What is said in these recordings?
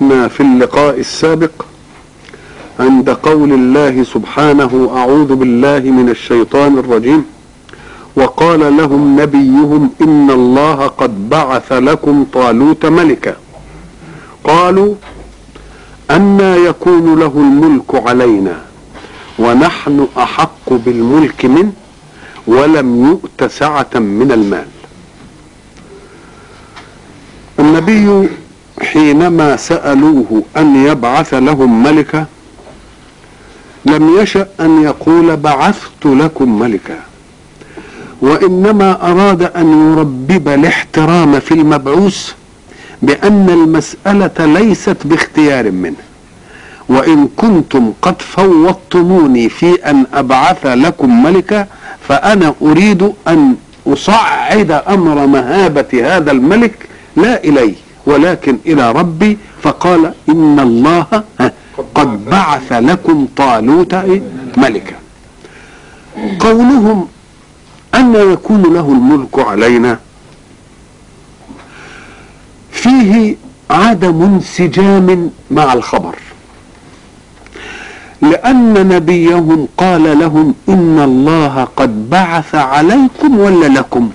وقفنا في اللقاء السابق عند قول الله سبحانه اعوذ بالله من الشيطان الرجيم وقال لهم نبيهم ان الله قد بعث لكم طالوت ملكا قالوا أنا يكون له الملك علينا ونحن أحق بالملك منه ولم يؤت سعة من المال النبي حينما سألوه أن يبعث لهم ملكا لم يشأ أن يقول بعثت لكم ملكا وإنما أراد أن يربب الاحترام في المبعوث بأن المسألة ليست باختيار منه وإن كنتم قد فوضتموني في أن أبعث لكم ملكا فأنا أريد أن أصعد أمر مهابة هذا الملك لا إلي ولكن إلى ربي فقال إن الله قد بعث لكم طالوت ملكا قولهم أن يكون له الملك علينا فيه عدم انسجام مع الخبر لأن نبيهم قال لهم إن الله قد بعث عليكم ولا لكم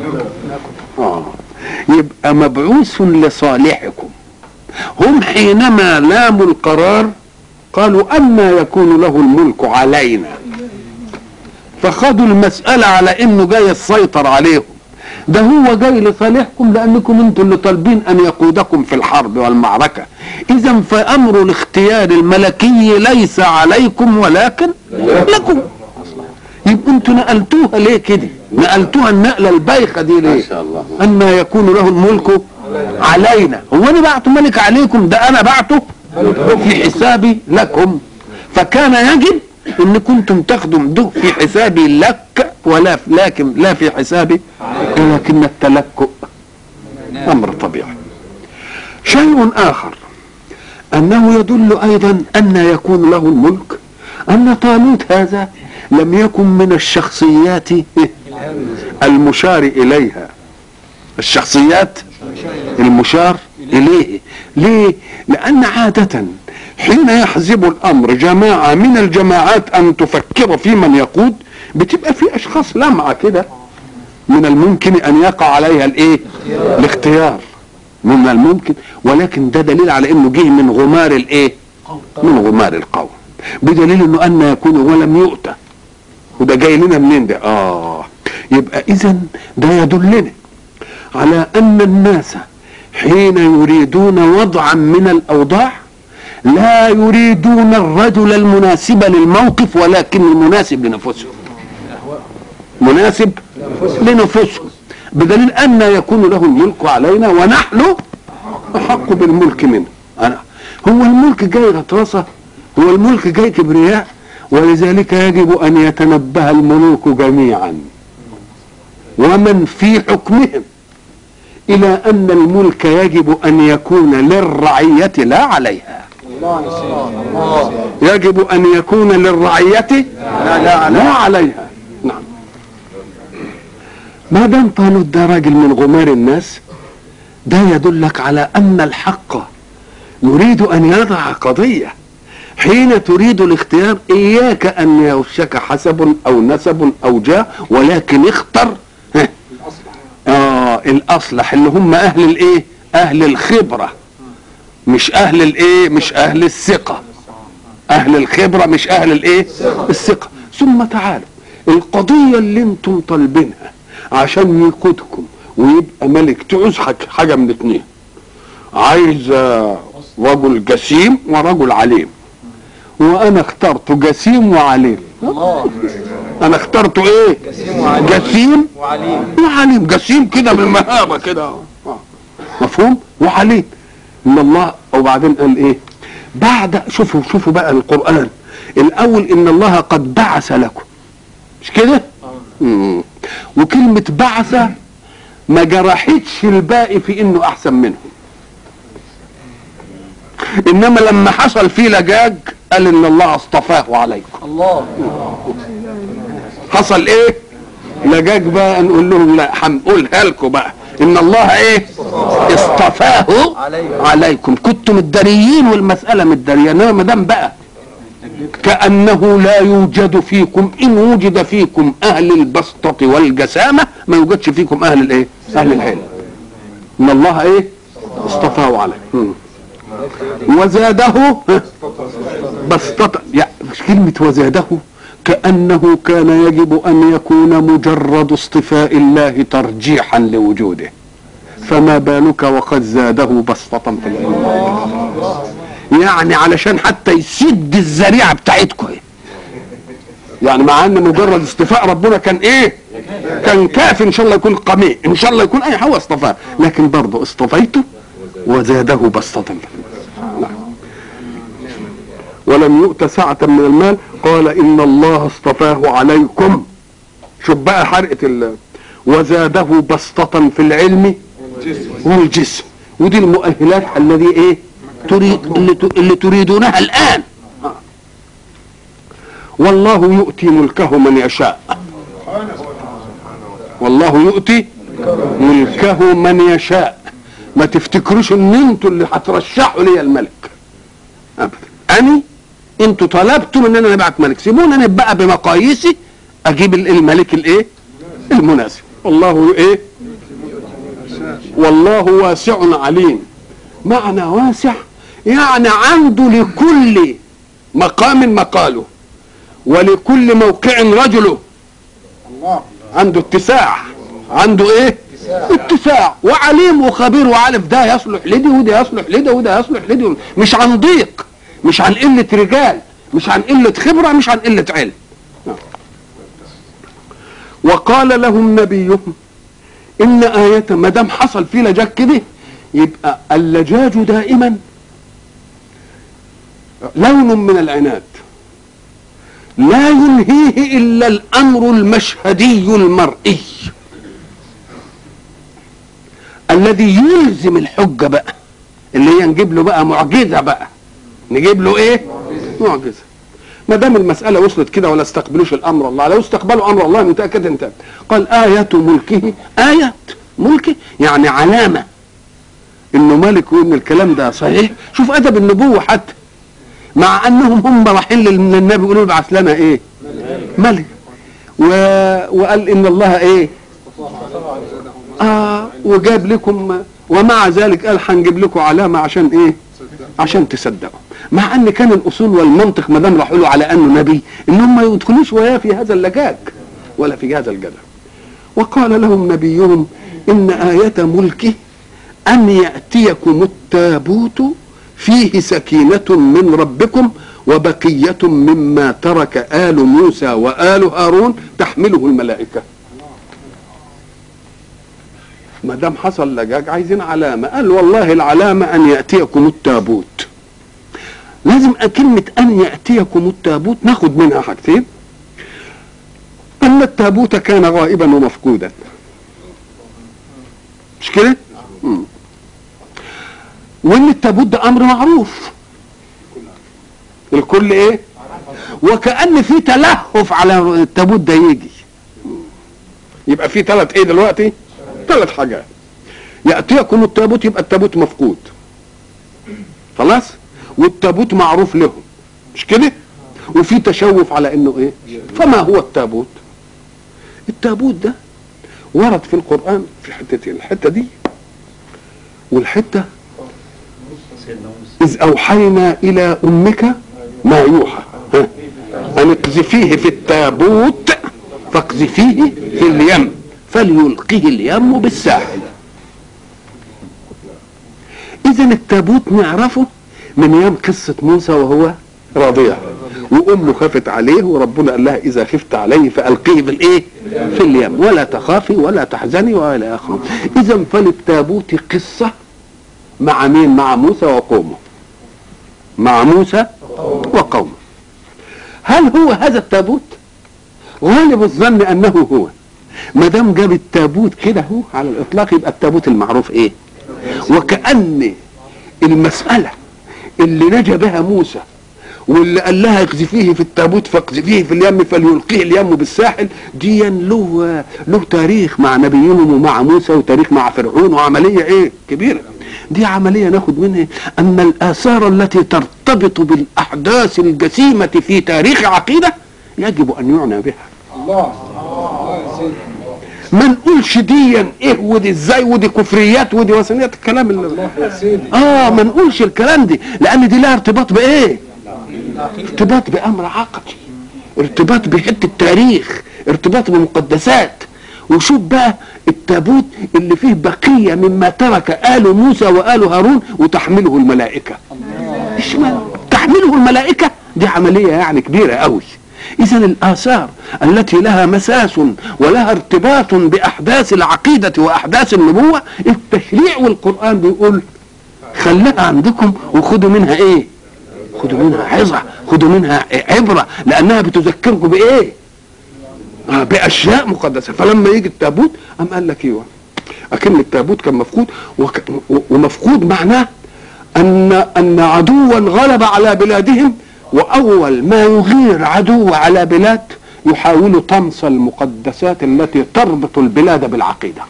آه. يبقى مبعوث لصالحكم هم حينما لاموا القرار قالوا أما يكون له الملك علينا فخدوا المسألة على إنه جاي يسيطر عليهم ده هو جاي لصالحكم لانكم انتم اللي طالبين ان يقودكم في الحرب والمعركه اذا فامر الاختيار الملكي ليس عليكم ولكن لكم يبقى انتوا نقلتوها ليه كده نقلتوها النقله البايخه دي ليه ان يكون له الملك علينا هو انا بعته ملك عليكم ده انا بعته في حسابي لكم فكان يجب ان كنتم تاخدوا ده في حسابي لك ولا لكن لا في حسابي ولكن التلكؤ امر طبيعي شيء اخر انه يدل ايضا ان يكون له الملك ان طالوت هذا لم يكن من الشخصيات المشار اليها الشخصيات المشار اليه ليه لان عاده حين يحزب الامر جماعه من الجماعات ان تفكر في من يقود بتبقى في اشخاص لمعه كده من الممكن ان يقع عليها الايه الاختيار من الممكن ولكن ده دليل على انه جه من غمار الايه من غمار القوم بدليل انه ان يكون ولم يؤتى وده جاي لنا منين ده اه يبقى اذا ده يدلنا على ان الناس حين يريدون وضعا من الاوضاع لا يريدون الرجل المناسب للموقف ولكن المناسب لنفسهم مناسب لنفسهم بدليل أن يكون له الملك علينا ونحن أحق بالملك منه أنا هو الملك جاي غطرسة هو الملك جاي كبرياء ولذلك يجب أن يتنبه الملوك جميعا ومن في حكمهم إلى أن الملك يجب أن يكون للرعية لا عليها يجب أن يكون للرعية لا عليها نعم ما دام طالوت ده راجل من غمار الناس ده يدلك على ان الحق يريد ان يضع قضيه حين تريد الاختيار اياك ان يوشك حسب او نسب او جاه ولكن اختر اه الاصلح اللي هم اهل الايه اهل الخبره مش اهل الايه مش اهل الثقه اهل الخبره مش اهل الايه الثقه ثم تعالوا القضيه اللي انتم طالبينها عشان يقودكم ويبقى ملك تعوز حاجه من اتنين عايز رجل جسيم ورجل عليم وانا اخترت جسيم وعليم انا اخترت ايه جسيم وعليم وعليم جسيم كده بالمهابه كده مفهوم وعليم ان الله وبعدين قال ايه بعد شوفوا شوفوا بقى القران الاول ان الله قد بعث لكم مش كده مم. وكلمة بعث ما جرحتش الباقي في انه احسن منهم انما لما حصل فيه لجاج قال ان الله اصطفاه عليكم الله حصل ايه لجاج بقى نقول لهم لا هنقولها لكم بقى ان الله ايه اصطفاه عليكم كنتم الداريين والمساله متداريه انما ما دام بقى كانه لا يوجد فيكم ان وجد فيكم اهل البسطه والجسامه ما يوجدش فيكم اهل الايه اهل العلم ان الله ايه اصطفاه عليكم وزاده بسطة يعني مش كلمة وزاده كأنه كان يجب أن يكون مجرد اصطفاء الله ترجيحا لوجوده فما بالك وقد زاده بسطة في العلم يعني علشان حتى يسد الذريعة بتاعتكم يعني مع ان مجرد اصطفاء ربنا كان ايه كان كافي ان شاء الله يكون قميء ان شاء الله يكون اي هو اصطفاه لكن برضه اصطفيته وزاده بسطة نعم. ولم يؤت سعة من المال قال إن الله اصطفاه عليكم شوف بقى حرقة ال وزاده بسطة في العلم والجسم ودي المؤهلات الذي ايه تريد اللي, ت- اللي تريدونها الآن والله يؤتي ملكه من يشاء والله يؤتي ملكه من يشاء ما تفتكروش ان انتوا اللي هترشحوا لي الملك ابدا اني انتوا طلبتوا مننا انا ابعت ملك سيبوني انا بقى بمقاييسي اجيب ال- الملك الايه المناسب والله ايه والله واسع عليم معنى واسع يعني عنده لكل مقام مقاله ولكل موقع رجله عنده اتساع عنده ايه اتساع وعليم وخبير وعارف ده يصلح لدي وده يصلح لدي وده يصلح لدي مش عن ضيق مش عن قلة رجال مش عن قلة خبرة مش عن قلة علم وقال لهم نبيهم إن آية ما دام حصل فيه لجاج كده يبقى اللجاج دائما لون من العناد لا ينهيه إلا الأمر المشهدي المرئي الذي يلزم الحجة بقى اللي هي نجيب له بقى معجزة بقى نجيب له ايه معجزة ما دام المسألة وصلت كده ولا استقبلوش الأمر الله لو استقبلوا أمر الله متأكد انت قال آية ملكه آية ملكه يعني علامة انه ملك وان الكلام ده صحيح شوف ادب النبوة حتى مع انهم هم رايحين للنبي يقولوا له ابعث لنا ايه ملك و... وقال ان الله ايه اه وجاب لكم ومع ذلك قال هنجيب لكم علامه عشان ايه عشان تصدقوا مع ان كان الاصول والمنطق ما دام راحوا له على انه نبي انهم ما يدخلوش وياه في هذا اللجاج ولا في هذا الجدل وقال لهم نبيهم ان ايه ملكه ان ياتيكم التابوت فيه سكينه من ربكم وبقيه مما ترك ال موسى وال هارون تحمله الملائكه ما دام حصل لجاج عايزين علامه قال والله العلامه ان ياتيكم التابوت لازم كلمه ان ياتيكم التابوت ناخد منها حاجتين ان التابوت كان غائبا ومفقودا مش كده مم. وان التابوت ده امر معروف الكل ايه وكأن في تلهف على التابوت ده يجي يبقى في ثلاث ايه دلوقتي ثلاث حاجات يأتيكم التابوت يبقى التابوت مفقود خلاص والتابوت معروف لهم مش كده وفي تشوف على انه ايه فما هو التابوت التابوت ده ورد في القرآن في حتتين الحتة دي والحتة إذ أوحينا إلى أمك ما يوحى ها؟ أن اقذفيه في التابوت فاقذفيه في اليم فليلقه اليم بالساحل إذا التابوت نعرفه من أيام قصة موسى وهو رضيع وأمه خافت عليه وربنا قال لها إذا خفت عليه فألقيه بالإيه؟ في اليم ولا تخافي ولا تحزني ولا آخره إذا فللتابوت قصة مع مين؟ مع موسى وقومه مع موسى وقومه هل هو هذا التابوت؟ غالب الظن أنه هو ما دام جاب التابوت كده هو على الإطلاق يبقى التابوت المعروف إيه؟ وكأن المسألة اللي نجا بها موسى واللي قال لها اقذفيه في التابوت فاقذفيه في اليم فليلقيه اليم بالساحل دي له له تاريخ مع نبيهم ومع موسى وتاريخ مع فرعون وعمليه ايه كبيره دي عمليه ناخد منها ان الاثار التي ترتبط بالاحداث الجسيمه في تاريخ عقيده يجب ان يعنى بها الله الله يا سيدي ما نقولش ديا ايه ودي ازاي ودي كفريات ودي وثنيات الكلام اللي الله يا سيدي اه ما نقولش الكلام دي لان دي لها ارتباط بايه ارتباط بامر عقدي ارتباط بحته تاريخ ارتباط بمقدسات وشوف بقى التابوت اللي فيه بقيه مما ترك ال موسى وال هارون وتحمله الملائكه اشمعنى تحمله الملائكه دي عمليه يعني كبيره قوي اذا الاثار التي لها مساس ولها ارتباط باحداث العقيده واحداث النبوه التشريع والقران بيقول خليها عندكم وخدوا منها ايه خدوا منها عظه خدوا منها عبره لانها بتذكركم بايه آه باشياء مقدسه فلما يجي التابوت قام قال لك ايوه اكن التابوت كان مفقود وك ومفقود معناه ان ان عدوا غلب على بلادهم واول ما يغير عدو على بلاد يحاول طمس المقدسات التي تربط البلاد بالعقيده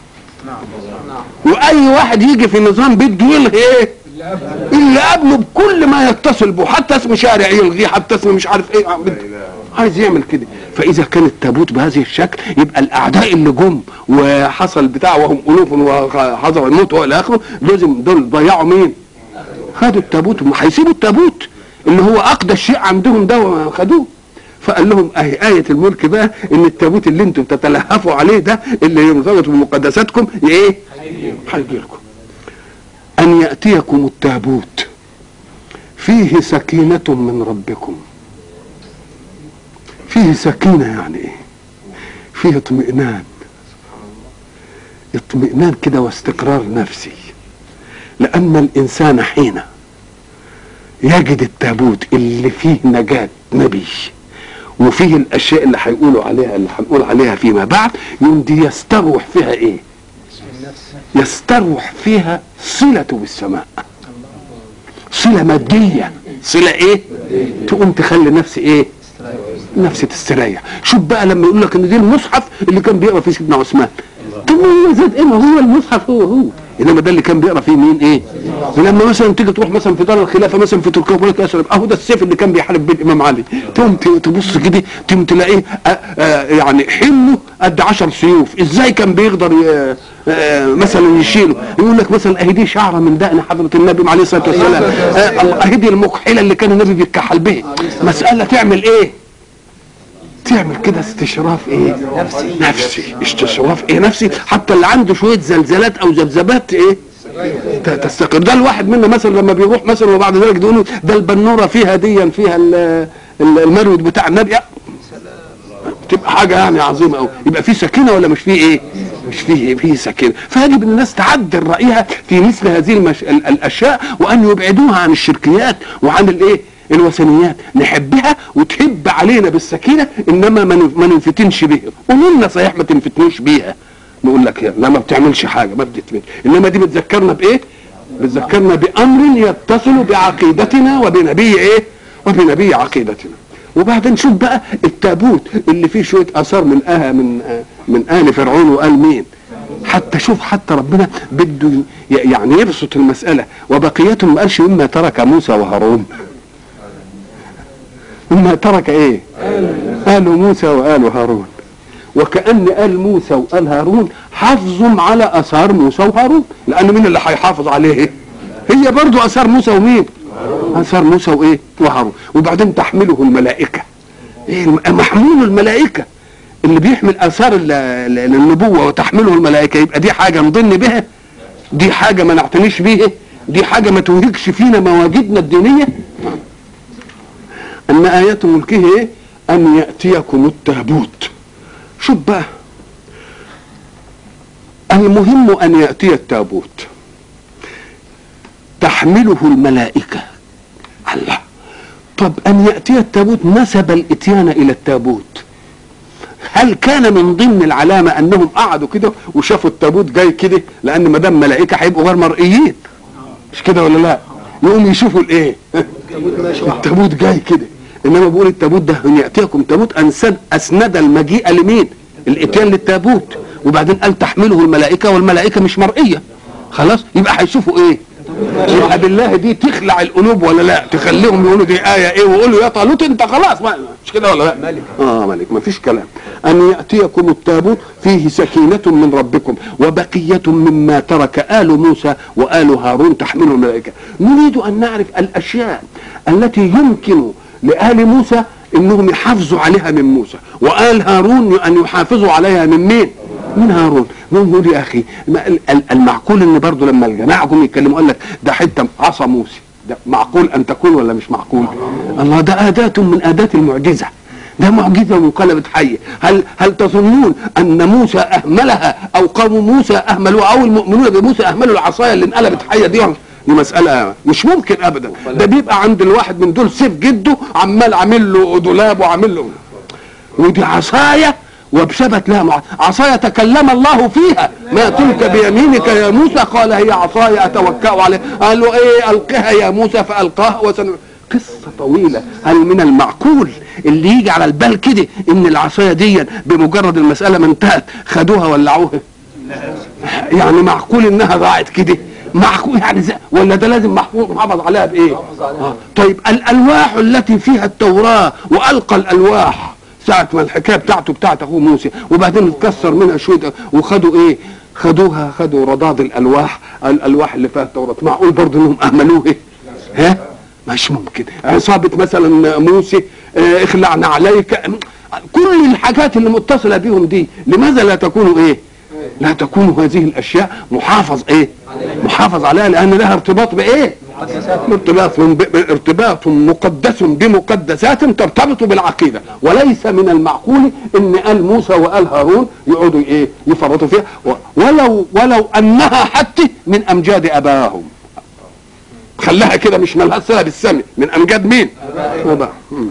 واي واحد يجي في نظام بده يلغي ايه اللي قبله بكل ما يتصل به حتى اسم شارع يلغيه حتى اسم مش عارف ايه بده. عايز يعمل كده فاذا كان التابوت بهذه الشكل يبقى الاعداء اللي جم وحصل بتاع وهم الوف وحضروا الموت والى اخره لازم دول ضيعوا مين؟ خدوا التابوت وما هيسيبوا التابوت اللي هو اقدس شيء عندهم ده وخدوه فقال لهم اهي آية الملك بقى ان التابوت اللي انتم تتلهفوا عليه ده اللي يرتبط بمقدساتكم ايه؟ هيجي لكم ان ياتيكم التابوت فيه سكينة من ربكم فيه سكينة يعني ايه؟ فيه اطمئنان اطمئنان كده واستقرار نفسي لأن الإنسان حين يجد التابوت اللي فيه نجاة نبي وفيه الأشياء اللي هيقولوا عليها اللي هنقول عليها فيما بعد يمدي يستروح فيها إيه؟ يستروح فيها صلته بالسماء صلة مادية صلة إيه؟ تقوم تخلي نفسي إيه؟ نفسي تستريح شوف بقى لما يقول لك ان دي المصحف اللي كان بيقرا فيه سيدنا عثمان طب هو زاد ايه ما هو المصحف هو هو انما ده اللي كان بيقرا فيه مين ايه ولما مثلا تيجي تروح مثلا في دار الخلافه مثلا في تركيا يقول لك اسلم اهو ده السيف اللي كان بيحارب بيه الامام علي تقوم ت- تبص كده تقوم تلاقيه آه، آه، يعني حمله قد 10 سيوف ازاي كان بيقدر ي- آه، مثلا يشيله يقول لك مثلا اهي دي شعره من دقن حضره النبي عليه الصلاه والسلام آه، الله، اهي دي المكحله اللي كان النبي بيتكحل بها مساله تعمل ايه تعمل كده استشراف ايه نفسي نفسي استشراف ايه نفسي حتى اللي عنده شويه زلزالات او ذبذبات ايه ت- تستقر ده الواحد منا مثلا لما بيروح مثلا وبعد ذلك يقولوا ده البنوره فيها ديا فيها ال- ال- المرود بتاع النبي تبقى حاجه يعني عظيمه قوي يبقى في سكينه ولا مش في ايه مش فيه فيه سكينه فيجب ان الناس تعدل رايها في مثل هذه المش... ال- الاشياء وان يبعدوها عن الشركيات وعن الايه الوثنيات نحبها وتحب علينا بالسكينه انما ما ن- ما ننفتنش بها قولوا لنا صحيح ما تنفتنوش بيها نقول لك يا لا ما بتعملش حاجه ما بتتمنش انما دي بتذكرنا بايه بتذكرنا بامر يتصل بعقيدتنا وبنبي ايه وبنبي عقيدتنا وبعدين شوف بقى التابوت اللي فيه شويه اثار من آه من آه من ال فرعون وال مين حتى شوف حتى ربنا بده ي- يعني يبسط المساله وبقيته ما قالش مما ترك موسى وهارون مما ترك ايه آل موسى وآل هارون وكأن آل موسى وآل هارون حافظوا على آثار موسى وهارون لأن مين اللي هيحافظ عليه هي برضو آثار موسى ومين آثار موسى وإيه وهارون وبعدين تحمله الملائكة إيه الم- محمول الملائكة اللي بيحمل آثار ال- ال- النبوة وتحمله الملائكة يبقى دي حاجة نضن بها دي حاجة ما نعتنيش بيها دي حاجة ما توهكش فينا مواجدنا الدينية أن آية ملكه إيه؟ أن يأتيكم التابوت شوف بقى المهم أن يأتي التابوت تحمله الملائكة الله طب أن يأتي التابوت نسب الإتيان إلى التابوت هل كان من ضمن العلامة أنهم قعدوا كده وشافوا التابوت جاي كده لأن ما دام ملائكة هيبقوا غير مرئيين مش كده ولا لا؟ يقوم يشوفوا الإيه؟ التابوت جاي كده انما بيقول التابوت ده ان ياتيكم تابوت انسد اسند المجيء لمين الاتيان للتابوت وبعدين قال تحمله الملائكه والملائكه مش مرئيه خلاص يبقى هيشوفوا ايه يبقى بالله دي تخلع القلوب ولا لا تخليهم يقولوا دي ايه ايه ويقولوا يا طالوت انت خلاص ما مش كده ولا لا ملك اه ملك ما فيش كلام ان ياتيكم التابوت فيه سكينه من ربكم وبقيه مما ترك ال موسى وال هارون تحمله الملائكه نريد ان نعرف الاشياء التي يمكن لآل موسى انهم يحافظوا عليها من موسى وآل هارون ان يحافظوا عليها من مين من هارون نقول يا اخي ما ال- ال- المعقول ان برضه لما الجماعه جم يتكلموا قال لك ده حته عصا موسى ده معقول ان تكون ولا مش معقول الله ده اداه من اداه المعجزه ده معجزه وانقلبت حيه هل هل تظنون ان موسى اهملها او قوم موسى اهملوها او المؤمنون بموسى اهملوا العصايه اللي انقلبت حيه دي دي مسألة مش ممكن أبدا ده بيبقى عند الواحد من دول سيف جده عمال عامل له دولاب وعامل له ودي عصاية وبشبت لها مع... عصاية تكلم الله فيها ما تلك بيمينك يا موسى قال هي عصاية أتوكأ عليها قال له إيه ألقها يا موسى فألقاها وسن... قصة طويلة هل من المعقول اللي يجي على البال كده إن العصاية دي بمجرد المسألة ما انتهت خدوها ولعوها يعني معقول إنها ضاعت كده معقول يعني زي ولا ده لازم محفوظ محافظ عليها بايه؟ آه. طيب الالواح التي فيها التوراه والقى الالواح ساعة ما الحكايه بتاعته بتاعت اخوه موسى وبعدين اتكسر منها شويه وخدوا ايه؟ خدوها خدوا رضاض الالواح الالواح اللي فيها التوراه معقول برضه انهم اهملوها ها؟ مش ممكن عصابه مثلا موسى آه، اخلعنا عليك كل الحاجات اللي متصله بيهم دي لماذا لا تكون ايه؟ لا تكون هذه الاشياء محافظ ايه محافظ عليها لان لها ارتباط بايه ارتباط ب- ب- ارتباط مقدس بمقدسات ترتبط بالعقيده وليس من المعقول ان ال موسى وال هارون يقعدوا ايه يفرطوا فيها و- ولو ولو انها حتى من امجاد ابائهم خلاها كده مش مالها صله بالسمع من امجاد مين ابائهم مم.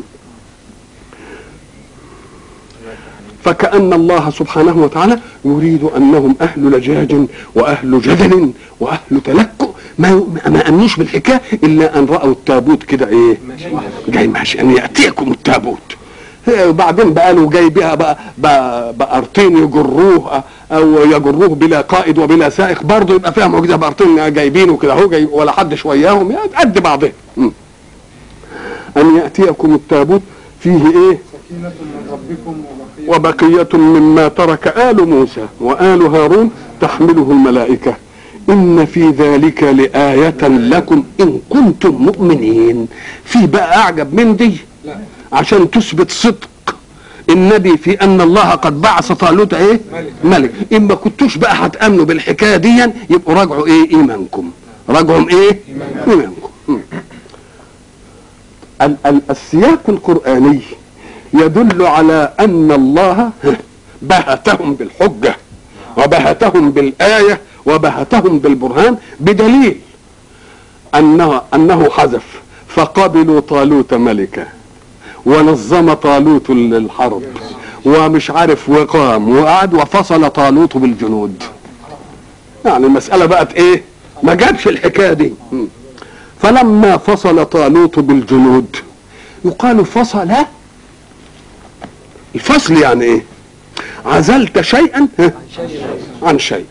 فكأن الله سبحانه وتعالى يريد أنهم أهل لجاج وأهل جدل وأهل تلكؤ ما ما أمنوش بالحكاية إلا أن رأوا التابوت كده إيه جاي ماشي أن يأتيكم التابوت هي وبعدين بقى له جاي بها بقى بقى- بقرتين يجروه او يجروه بلا قائد وبلا سائق برضه يبقى فيها معجزه بقرتين جايبينه كده اهو جاي ولا حد شوياهم يعني قد بعضهم م. ان ياتيكم التابوت فيه ايه سكينة من ربكم وبقية وبقية مما ترك آل موسى وآل هارون تحمله الملائكة إن في ذلك لآية لكم إن كنتم مؤمنين في بقى أعجب من دي لا عشان تثبت صدق النبي في أن الله قد بعث طالوت إيه ملك. ملك إن ما كنتوش بقى هتأمنوا بالحكاية دي يبقوا راجعوا إيه إيمانكم راجعوا إيه إيمانكم م. ال- ال- السياق القرآني يدل على أن الله بهتهم بالحجة وبهتهم بالآية وبهتهم بالبرهان بدليل أنه, أنه حذف فقبلوا طالوت ملكا ونظم طالوت الحرب ومش عارف وقام وقعد وفصل طالوت بالجنود يعني المسألة بقت ايه ما جابش الحكاية دي م. فلما فصل طالوت بالجنود يقال فصل الفصل يعني ايه عزلت شيئا ها، عن شيء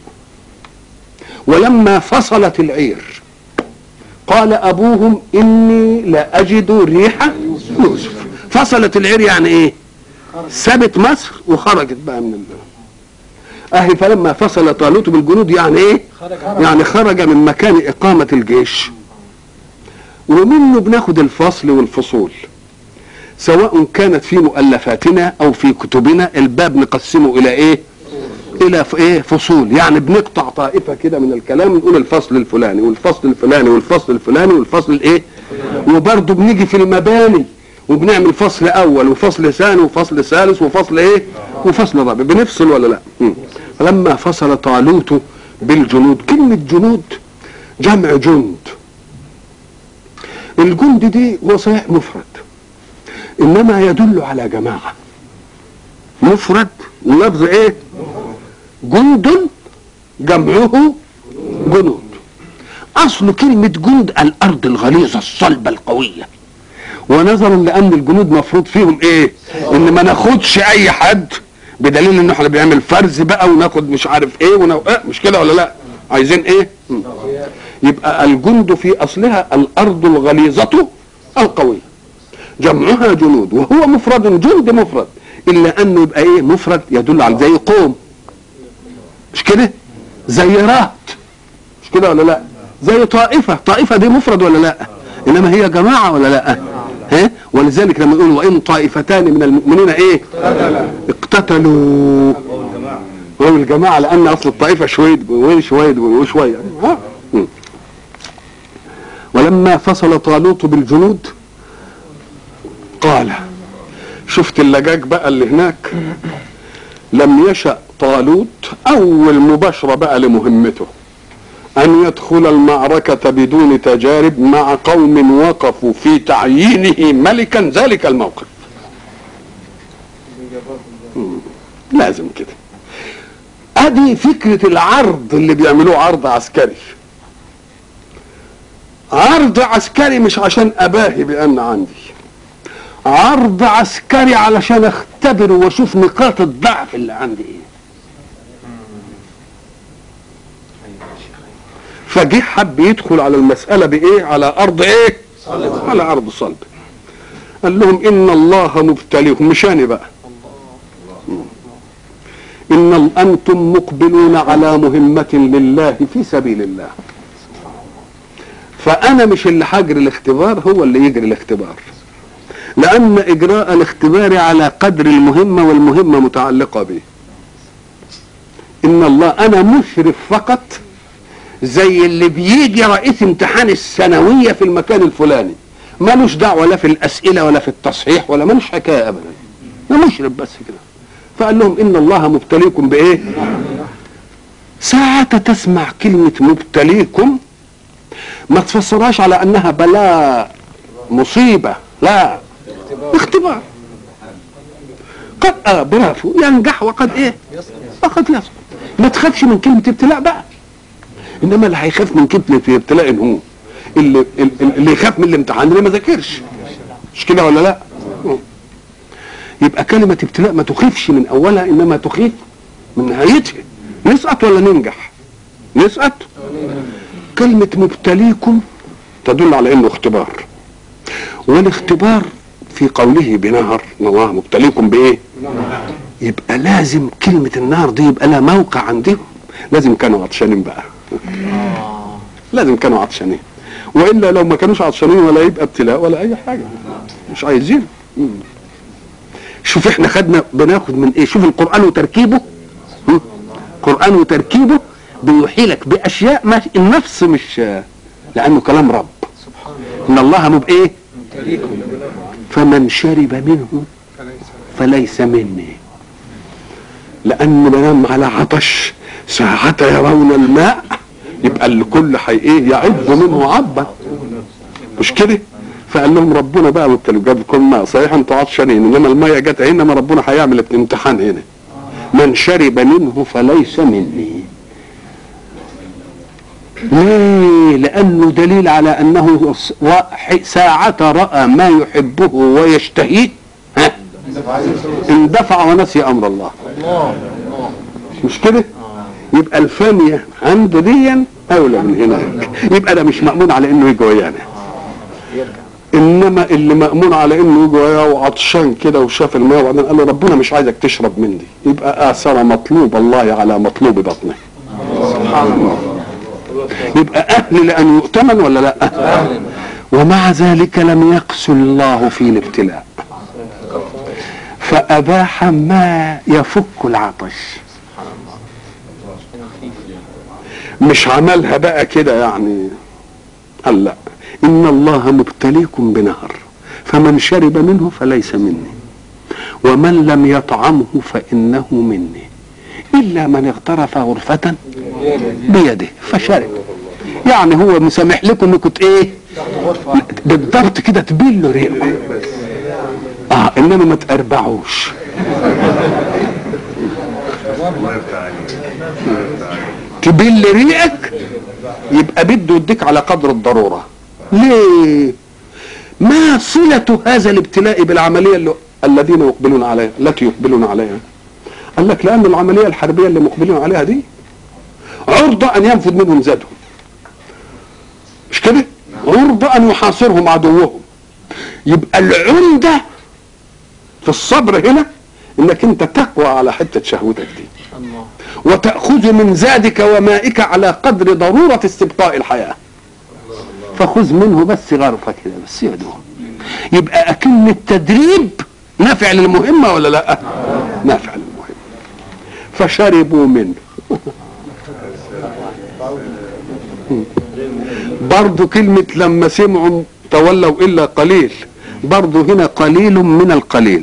ولما فصلت العير قال ابوهم اني لا اجد ريح يوسف فصلت العير يعني ايه سابت مصر وخرجت بقى من ال... اهي فلما فصل طالوت بالجنود يعني ايه يعني خرج من مكان اقامه الجيش ومنه بناخد الفصل والفصول سواء كانت في مؤلفاتنا او في كتبنا الباب نقسمه الى ايه الى ف- ايه فصول يعني بنقطع طائفه كده من الكلام نقول الفصل الفلاني والفصل الفلاني والفصل الفلاني والفصل الايه وبرضه بنيجي في المباني وبنعمل فصل اول وفصل ثاني وفصل ثالث وفصل ايه وفصل رابع بنفصل ولا لا مم. فلما فصل طالوت بالجنود كلمه جنود جمع جند الجند دي هو صحيح مفرد انما يدل على جماعه مفرد ولفظ ايه جند جمعه جنود اصل كلمه جند الارض الغليظه الصلبه القويه ونظرا لان الجنود مفروض فيهم ايه ان ما ناخدش اي حد بدليل ان احنا بنعمل فرز بقى وناخد مش عارف ايه ونو... إيه مش كده ولا لا عايزين ايه مم. يبقى الجند في اصلها الارض الغليظه القويه جمعها جنود وهو مفرد جند مفرد الا انه يبقى ايه مفرد يدل على زي قوم مش كده زي رهط مش كده ولا لا زي طائفه طائفه دي مفرد ولا لا انما هي جماعه ولا لا ها ولذلك لما يقول وان طائفتان من المؤمنين ايه اقتتلوا هو الجماعه لان اصل الطائفه شويد وشويد وشويه ها م. ولما فصل طالوت بالجنود قال شفت اللجاج بقى اللي هناك لم يشأ طالوت أول مباشرة بقى لمهمته أن يدخل المعركة بدون تجارب مع قوم وقفوا في تعيينه ملكا ذلك الموقف مم. لازم كده ادي فكرة العرض اللي بيعملوه عرض عسكري عرض عسكري مش عشان اباهي بان عندي عرض عسكري علشان اختبر واشوف نقاط الضعف اللي عندي ايه فجه حب يدخل على المسألة بإيه؟ على أرض إيه؟ على أرض صلب. قال لهم إن الله مبتليكم مش أنا بقى. إن أنتم مقبلون على مهمة لله في سبيل الله. فأنا مش اللي هجري الاختبار هو اللي يجري الاختبار. لأن إجراء الاختبار على قدر المهمة والمهمة متعلقة به. إن الله أنا مشرف فقط زي اللي بيجي رئيس امتحان الثانوية في المكان الفلاني ملوش دعوة لا في الأسئلة ولا في التصحيح ولا ملوش حكاية أبدا ده مشرف بس كده فقال لهم إن الله مبتليكم بإيه ساعة تسمع كلمة مبتليكم ما تفسرهاش على أنها بلاء مصيبة لا اختبار قد آه برافو ينجح وقد ايه وقد يسقط ما تخافش من كلمة ابتلاء بقى انما اللي هيخاف من كلمه ابتلاء هو اللي اللي يخاف من الامتحان اللي ما ذاكرش مش كده ولا لا يبقى كلمه ابتلاء ما تخيفش من اولها انما تخيف من نهايتها نسقط ولا ننجح نسقط كلمه مبتليكم تدل على انه اختبار والاختبار في قوله بنهر ان الله مبتليكم بايه يبقى لازم كلمه النار دي يبقى لها موقع عندهم لازم كانوا عطشانين بقى لازم كانوا عطشانين والا لو ما كانوش عطشانين ولا يبقى ابتلاء ولا اي حاجه مش عايزين شوف احنا خدنا بناخد من ايه شوف القران وتركيبه القران وتركيبه بيوحي لك باشياء ما النفس مش لانه كلام رب ان الله مو بايه فمن شرب منه فليس مني لان منام على عطش ساعة يرون الماء يبقى الكل حي ايه يعب منه عبا مش كده فقال لهم ربنا بقى وابتلوا جاب لكم ماء صحيح انتوا عطشانين انما الماء جت هنا ما ربنا هيعمل امتحان هنا من شرب منه فليس مني ليه لانه دليل على انه ساعة راى ما يحبه ويشتهيه ها اندفع ونسي امر الله مش كده يبقى الفانية عند ديا اولى من هناك يبقى ده مش مأمون على انه يجي ويانا انما اللي مأمون على انه يجي وياه وعطشان كده وشاف الماء وبعدين قال له ربنا مش عايزك تشرب من دي يبقى اثر مطلوب الله على مطلوب بطنه سبحان الله يبقى اهل لان يؤتمن ولا لا ومع ذلك لم يقسو الله في الابتلاء فاباح ما يفك العطش مش عملها بقى كده يعني قال لا ان الله مبتليكم بنهر فمن شرب منه فليس مني ومن لم يطعمه فانه مني الا من اغترف غرفه بيده فشرب يعني هو مسامح لكم انكم ايه بالضبط كده تبلوا ريقه اه انما ما تقربعوش تبل ريقك يبقى بده يديك على قدر الضروره ليه ما صلة هذا الابتلاء بالعملية اللي الذين يقبلون عليها التي يقبلون عليها قال لك لأن العملية الحربية اللي مقبلون عليها دي عرضة أن ينفذ منهم زادهم مش كده عرضة أن يحاصرهم عدوهم يبقى العمدة في الصبر هنا انك انت تقوى على حتة شهوتك دي الله وتأخذ من زادك ومائك على قدر ضرورة استبقاء الحياة فخذ منه بس غرفة كده بس يا دوب يبقى أكن التدريب نافع للمهمة ولا لا نافع للمهمة فشربوا منه برضو كلمة لما سمعوا تولوا إلا قليل برضو هنا قليل من القليل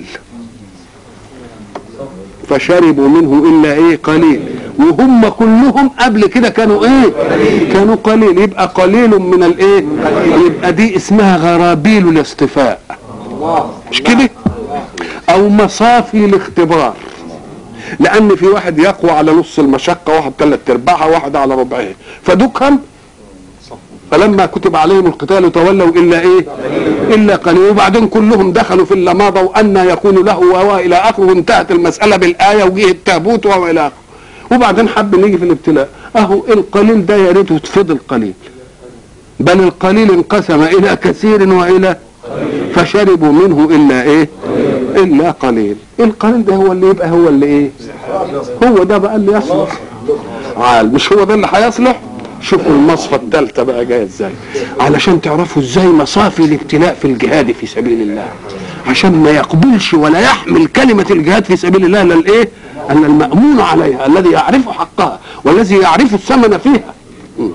فشربوا منه الا ايه قليل وهم كلهم قبل كده كانوا ايه كانوا قليل يبقى قليل من الايه يبقى دي اسمها غرابيل الاصطفاء مش كده او مصافي الاختبار لان في واحد يقوى على نص المشقه واحد ثلاث ارباعها واحد على ربعها فدكهم فلما كتب عليهم القتال تولوا الا ايه الا قليل وبعدين كلهم دخلوا في اللماضه وان يكون له وهو الى اخره وانتهت المساله بالايه وجه التابوت وهو الى اخره وبعدين حب نيجي في الابتلاء اهو القليل ده يا ريته فضل قليل بل القليل انقسم الى كثير والى فشربوا منه الا ايه الا قليل القليل ده هو اللي يبقى هو اللي ايه هو ده بقى اللي يصلح عال مش هو ده اللي هيصلح شوفوا المصفى الثالثه بقى جايه ازاي علشان تعرفوا ازاي مصافي الابتلاء في الجهاد في سبيل الله عشان ما يقبلش ولا يحمل كلمه الجهاد في سبيل الله الا الايه الا المامون عليها الذي يعرف حقها والذي يعرف الثمن فيها م.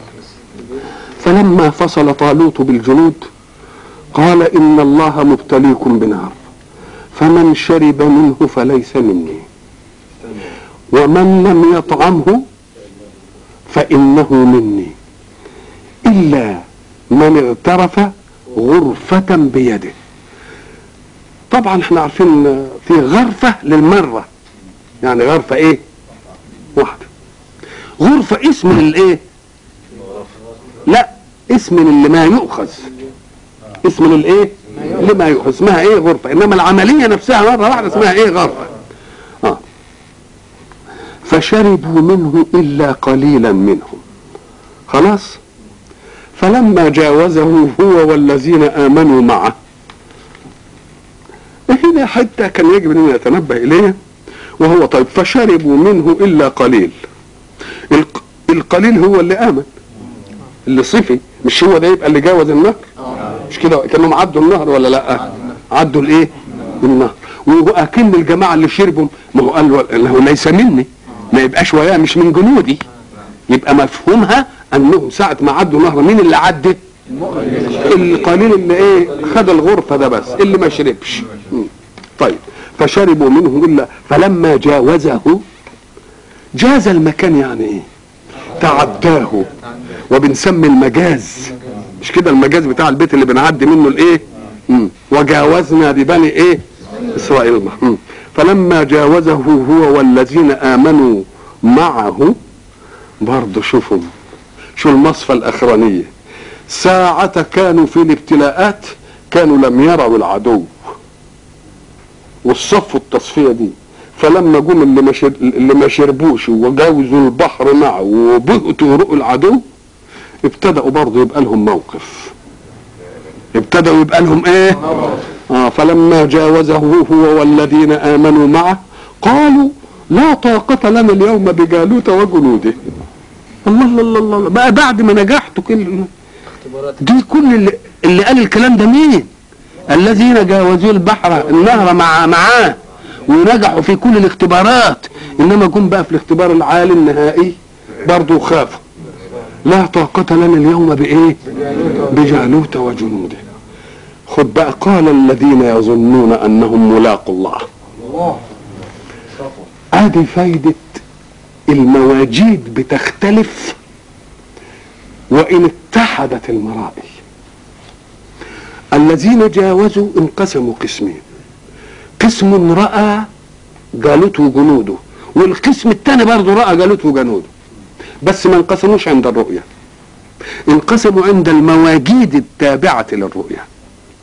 فلما فصل طالوت بالجنود قال ان الله مبتليكم بنار فمن شرب منه فليس مني ومن لم يطعمه فإنه مني إلا من اغترف غرفة بيده طبعا احنا عارفين في غرفة للمرة يعني غرفة ايه واحدة غرفة اسم للايه لا اسم اللي ما يؤخذ اسم للايه لما يؤخذ اسمها ايه غرفة انما العملية نفسها مرة واحدة اسمها ايه غرفة اه فشربوا منه إلا قليلا منهم خلاص فلما جاوزه هو والذين آمنوا معه هنا حتى كان يجب أن نتنبه إليه وهو طيب فشربوا منه إلا قليل الق- القليل هو اللي آمن اللي صفي مش هو ده يبقى اللي جاوز النهر مش كده كانهم عدوا النهر ولا لا عدوا الايه النهر واكن الجماعه اللي شربوا ما هو قال انه ليس مني ما يبقاش وياه مش من جنودي يبقى مفهومها انهم ساعه ما عدوا نهر مين اللي عدى القليل اللي ايه خد الغرفه ده بس اللي ما شربش مم. طيب فشربوا منه الا فلما جاوزه جاز المكان يعني ايه تعداه وبنسمي المجاز مش كده المجاز بتاع البيت اللي بنعدي منه الايه مم. وجاوزنا ببني ايه اسرائيل مم. فلما جاوزه هو والذين امنوا معه برضه شوفوا شو المصفى الاخرانيه ساعة كانوا في الابتلاءات كانوا لم يروا العدو والصفوا التصفية دي فلما جم اللي ما شر- اللي ما شربوش وجاوزوا البحر معه وبهتوا رؤوا العدو ابتدأوا برضه يبقى لهم موقف ابتدأوا يبقى لهم ايه آه فلما جاوزه هو والذين آمنوا معه قالوا لا طاقة لنا اليوم بجالوت وجنوده الله الله الله الله بقى بعد ما نجحتوا كل دي كل اللي, اللي قال الكلام ده مين الذين جاوزوا البحر النهر مع معاه ونجحوا في كل الاختبارات انما جم بقى في الاختبار العالي النهائي برضه خافوا لا طاقة لنا اليوم بإيه بجالوت وجنوده خد بقى قال الذين يظنون أنهم ملاقوا الله ادي فايدة المواجيد بتختلف وإن اتحدت المرائي الذين جاوزوا انقسموا قسمين قسم رأى جالوت وجنوده والقسم الثاني برضه رأى جالوت وجنوده بس ما انقسموش عند الرؤية انقسموا عند المواجيد التابعة للرؤية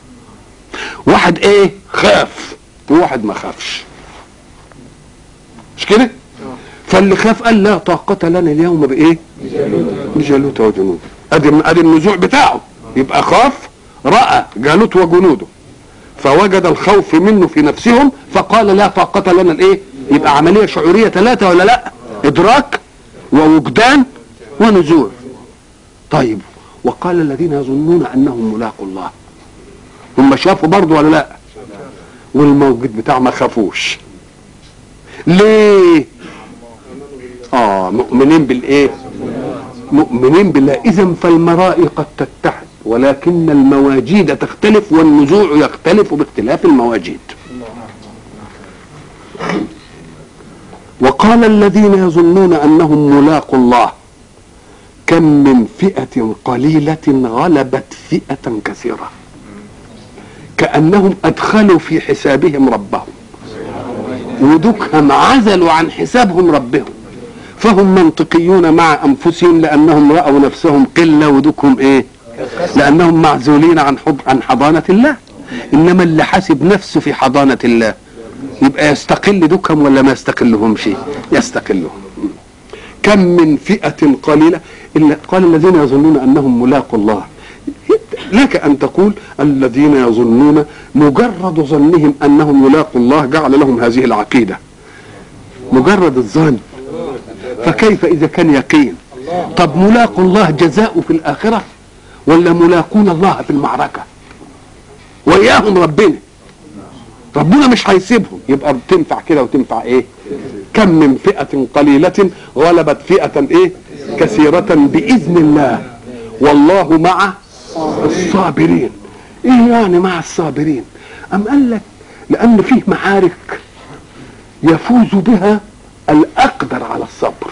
واحد ايه خاف وواحد ما خافش مش كده فاللي خاف قال لا طاقة لنا اليوم بايه بجالوت وجنوده ادي ادي النزوع بتاعه يبقى خاف راى جالوت وجنوده فوجد الخوف منه في نفسهم فقال لا طاقة لنا الايه يبقى عملية شعورية ثلاثة ولا لا ادراك ووجدان ونزوع طيب وقال الذين يظنون انهم ملاقوا الله هم شافوا برضه ولا لا والموجود بتاع ما خافوش ليه اه مؤمنين بالايه مؤمنين بالله اذا فالمرائي قد تتحد ولكن المواجيد تختلف والنزوع يختلف باختلاف المواجيد وقال الذين يظنون انهم ملاقوا الله كم من فئة قليلة غلبت فئة كثيرة كأنهم أدخلوا في حسابهم ربهم ودكهم عزلوا عن حسابهم ربهم فهم منطقيون مع أنفسهم لأنهم رأوا نفسهم قلة ودكهم إيه لأنهم معزولين عن حب عن حضانة الله إنما اللي حاسب نفسه في حضانة الله يبقى يستقل دكهم ولا ما يستقلهم شيء يستقلهم كم من فئة قليلة إلا قال الذين يظنون أنهم ملاقوا الله لك أن تقول الذين يظنون مجرد ظنهم أنهم يلاقوا الله جعل لهم هذه العقيدة مجرد الظن فكيف إذا كان يقين طب ملاقوا الله جزاء في الآخرة ولا ملاقون الله في المعركة وإياهم ربنا ربنا مش هيسيبهم يبقى تنفع كده وتنفع ايه كم من فئة قليلة غلبت فئة ايه كثيرة بإذن الله والله مع الصابرين ايه يعني مع الصابرين ام قال لك لان فيه معارك يفوز بها الاقدر على الصبر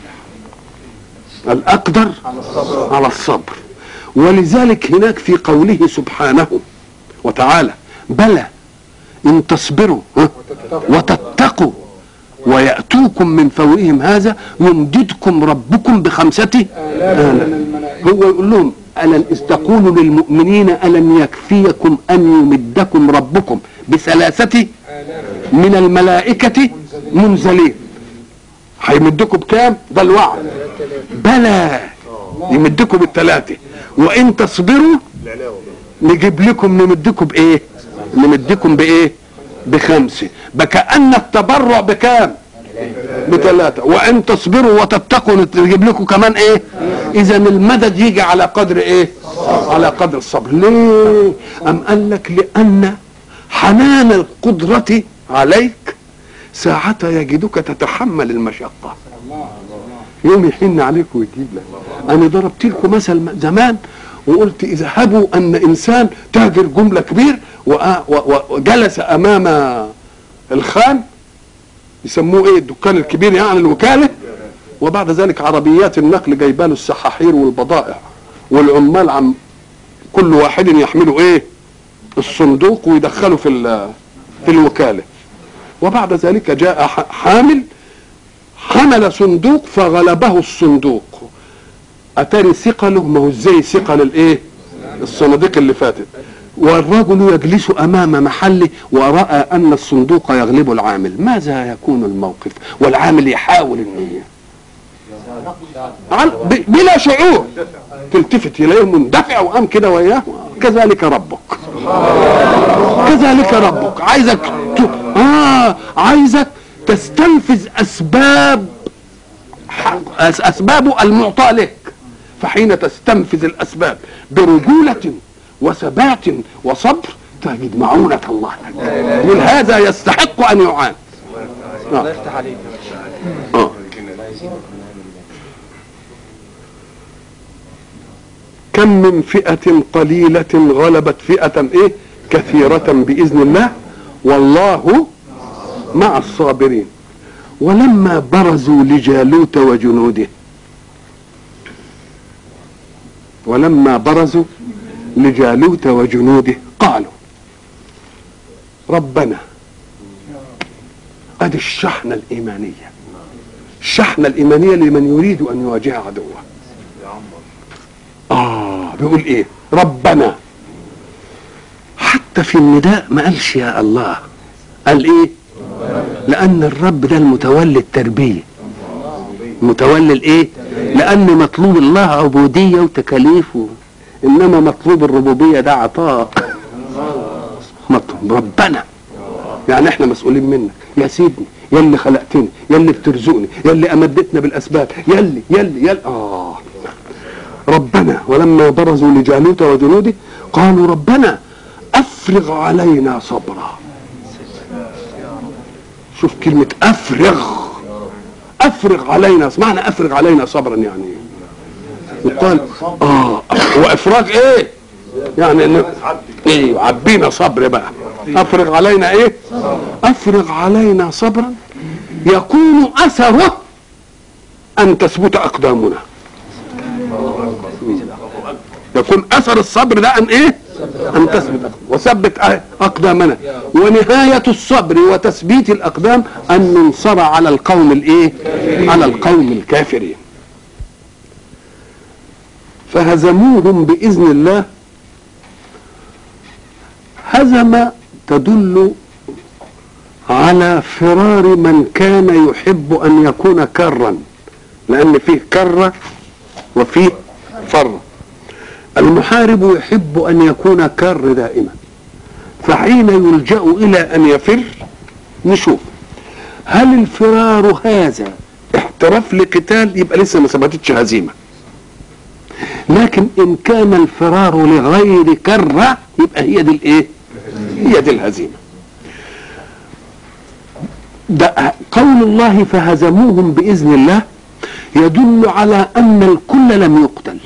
الاقدر على الصبر ولذلك هناك في قوله سبحانه وتعالى بلى ان تصبروا ها وتتقوا ويأتوكم من فورهم هذا يمددكم ربكم بخمسة آلاف هو يقول لهم ألن استقولوا للمؤمنين ألن يكفيكم أن يمدكم ربكم بثلاثة من الملائكة منزلين هيمدكم بكام؟ ده الوعد بلى يمدكم بالثلاثة وإن تصبروا نجيب لكم نمدكم بإيه؟ نمدكم بإيه؟ بخمسة بكأن التبرع بكام بثلاثة وإن تصبروا وتتقوا نجيب لكم كمان إيه إذا المدد يجي على قدر إيه على قدر الصبر ليه أم قال لك لأن حنان القدرة عليك ساعة يجدك تتحمل المشقة يوم يحن عليك ويجيب لك أنا ضربت لكم مثل زمان وقلت إذا هبوا أن إنسان تاجر جملة كبير وجلس امام الخان يسموه ايه الدكان الكبير يعني الوكاله وبعد ذلك عربيات النقل جايبه له السحاحير والبضائع والعمال عم كل واحد يحمله ايه الصندوق ويدخله في في الوكاله وبعد ذلك جاء حامل حمل صندوق فغلبه الصندوق اتاري ثقله ما هو زي ثقل الايه الصناديق اللي فاتت والرجل يجلس امام محله وراى ان الصندوق يغلب العامل ماذا يكون الموقف والعامل يحاول ان بلا شعور تلتفت اليه مندفع وقام كده وياه كذلك ربك كذلك ربك عايزك ت... اه عايزك تستنفذ اسباب اسبابه المعطى لك فحين تستنفذ الاسباب برجوله وثبات وصبر تجد معونة الله من هذا يستحق أن يعان الله يفتح عليك آه. كم من فئة قليلة غلبت فئة ايه كثيرة بإذن الله والله مع الصابرين ولما برزوا لجالوت وجنوده ولما برزوا لجالوت وجنوده قالوا ربنا ادي الشحنة الإيمانية الشحنة الإيمانية لمن يريد أن يواجه عدوه آه بيقول إيه ربنا حتى حتى في النداء ما قالش يا الله قال ايه لان الرب ده المتولي التربيه متولي الايه لان مطلوب الله عبوديه وتكاليف و- انما مطلوب الربوبيه ده عطاء مطلوب ربنا يعني احنا مسؤولين منك يا سيدني يا اللي خلقتني يا اللي بترزقني يا اللي امدتنا بالاسباب يا اللي يا اللي يا اللي اه ربنا ولما برزوا لجالوت وجنوده قالوا ربنا افرغ علينا صبرا شوف كلمة افرغ افرغ علينا معنى افرغ علينا صبرا يعني يقال اه وافراغ ايه يعني إن ايه عبينا صبر بقى افرغ علينا ايه افرغ علينا صبرا يكون اثره ان تثبت اقدامنا يكون اثر الصبر ده ان ايه ان تثبت وثبت اقدامنا ونهايه الصبر وتثبيت الاقدام ان ننصر على القوم الايه على القوم الكافرين فهزموهم باذن الله هزم تدل على فرار من كان يحب ان يكون كرا لان فيه كره وفيه فر المحارب يحب ان يكون كر دائما فحين يلجا الى ان يفر نشوف هل الفرار هذا احتراف لقتال يبقى لسه ما ثبتتش هزيمه لكن ان كان الفرار لغير كره يبقى هي دي الايه هي دي الهزيمه ده قول الله فهزموهم باذن الله يدل على ان الكل لم يقتل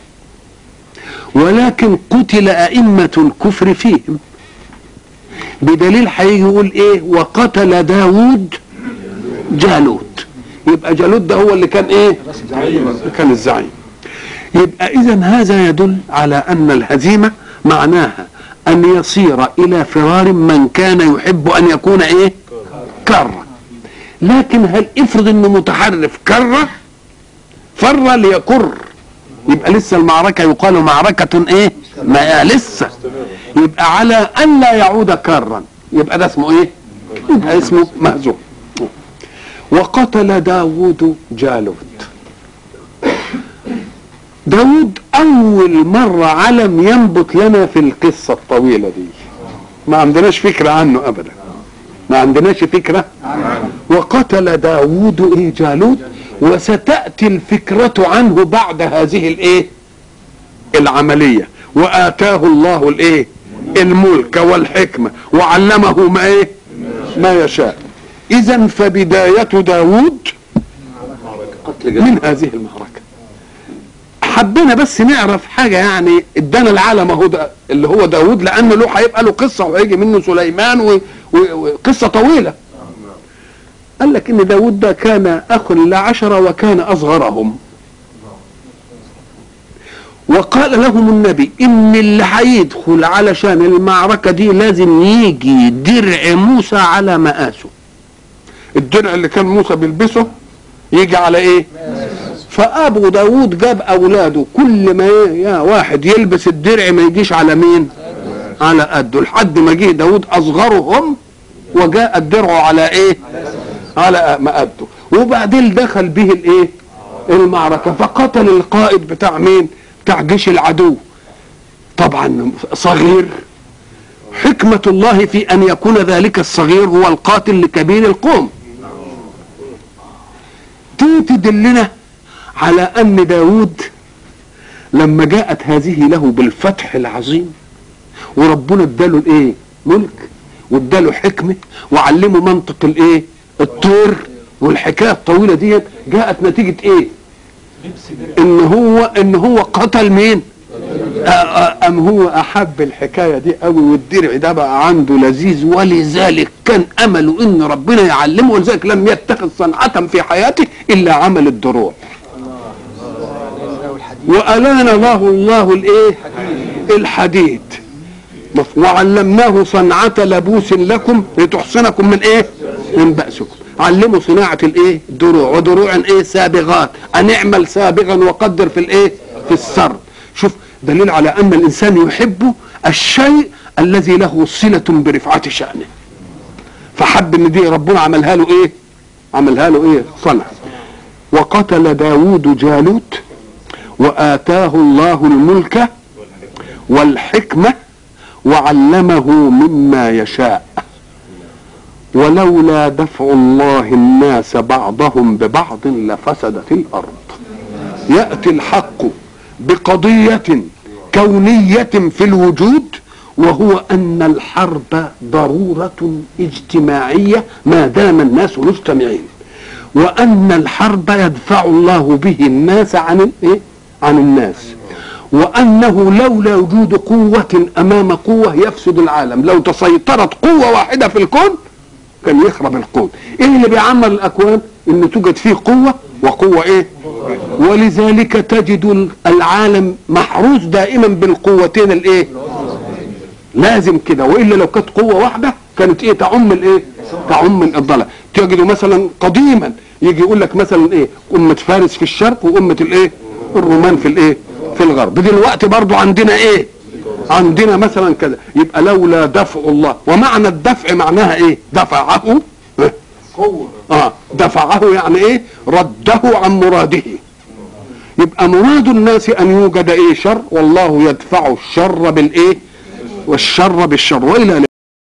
ولكن قتل ائمه الكفر فيهم بدليل هيجي يقول ايه وقتل داود جالوت يبقى جالوت ده هو اللي كان ايه كان الزعيم يبقى اذا هذا يدل على ان الهزيمه معناها ان يصير الى فرار من كان يحب ان يكون ايه كرة لكن هل افرض انه متحرف كرة فر ليكر يبقى لسه المعركة يقال معركة ايه ما لسه يبقى على ان لا يعود كرا يبقى ده اسمه ايه يبقى اسمه مهزوم وقتل داود جالوت داود اول مرة علم ينبت لنا في القصة الطويلة دي ما عندناش فكرة عنه ابدا ما عندناش فكرة وقتل داود ايه جالوت وستأتي الفكرة عنه بعد هذه الايه العملية وآتاه الله الايه الملك والحكمة وعلمه ما ايه ما يشاء اذا فبداية داود من هذه المعركة حبينا بس نعرف حاجة يعني ادانا العالم اهو ده اللي هو داود لانه له هيبقى له قصة وهيجي منه سليمان و- و- وقصة طويلة قال لك ان داود ده كان اخ لعشرة وكان اصغرهم وقال لهم النبي ان اللي هيدخل علشان المعركة دي لازم يجي درع موسى على مقاسه الدرع اللي كان موسى بيلبسه يجي على ايه فابو داود جاب اولاده كل ما ي- يا واحد يلبس الدرع ما يجيش على مين على قده لحد ما جه داود اصغرهم وجاء الدرع على ايه على مقده وبعدين دخل به الايه المعركة فقتل القائد بتاع مين بتاع جيش العدو طبعا صغير حكمة الله في أن يكون ذلك الصغير هو القاتل لكبير القوم دي تدلنا على أن داود لما جاءت هذه له بالفتح العظيم وربنا اداله الايه ملك واداله حكمة وعلمه منطق الايه الطير والحكاية الطويلة ديت جاءت نتيجة ايه ان هو ان هو قتل مين آه، آه، ام هو احب الحكايه دي قوي والدرع ده بقى عنده لذيذ ولذلك كان امله ان ربنا يعلمه ولذلك لم يتخذ صنعه في حياته الا عمل الدروع والان له الله الايه الحديد وعلمناه صنعة لبوس لكم لتحصنكم من ايه من بأسكم علموا صناعة الايه دروع ودروع ايه سابغات ان اعمل سابغا وقدر في الايه في السر شوف دليل على ان الانسان يحب الشيء الذي له صلة برفعة شأنه فحب ان دي ربنا عملها له ايه عملها له ايه صنع وقتل داود جالوت وآتاه الله الملك والحكمة وعلمه مما يشاء ولولا دفع الله الناس بعضهم ببعض لفسدت الأرض يأتي الحق بقضية كونية في الوجود وهو أن الحرب ضرورة اجتماعية ما دام الناس مجتمعين وأن الحرب يدفع الله به الناس عن الإيه؟ عن الناس وأنه لولا وجود قوة أمام قوة يفسد العالم لو تسيطرت قوة واحدة في الكون كان يخرب الكون ايه اللي بيعمل الاكوان ان توجد فيه قوة وقوة ايه ولذلك تجد العالم محروس دائما بالقوتين الايه لازم كده والا لو كانت قوة واحدة كانت ايه تعم الايه تعم الضلع تجد مثلا قديما يجي يقول لك مثلا ايه أمة فارس في الشرق وأمة الايه الرومان في الايه في الغرب دلوقتي برضو عندنا ايه عندنا مثلا كذا يبقى لولا دفع الله ومعنى الدفع معناها ايه دفعه قوة اه دفعه يعني ايه رده عن مراده يبقى مراد الناس ان يوجد ايه شر والله يدفع الشر بالايه والشر بالشر والى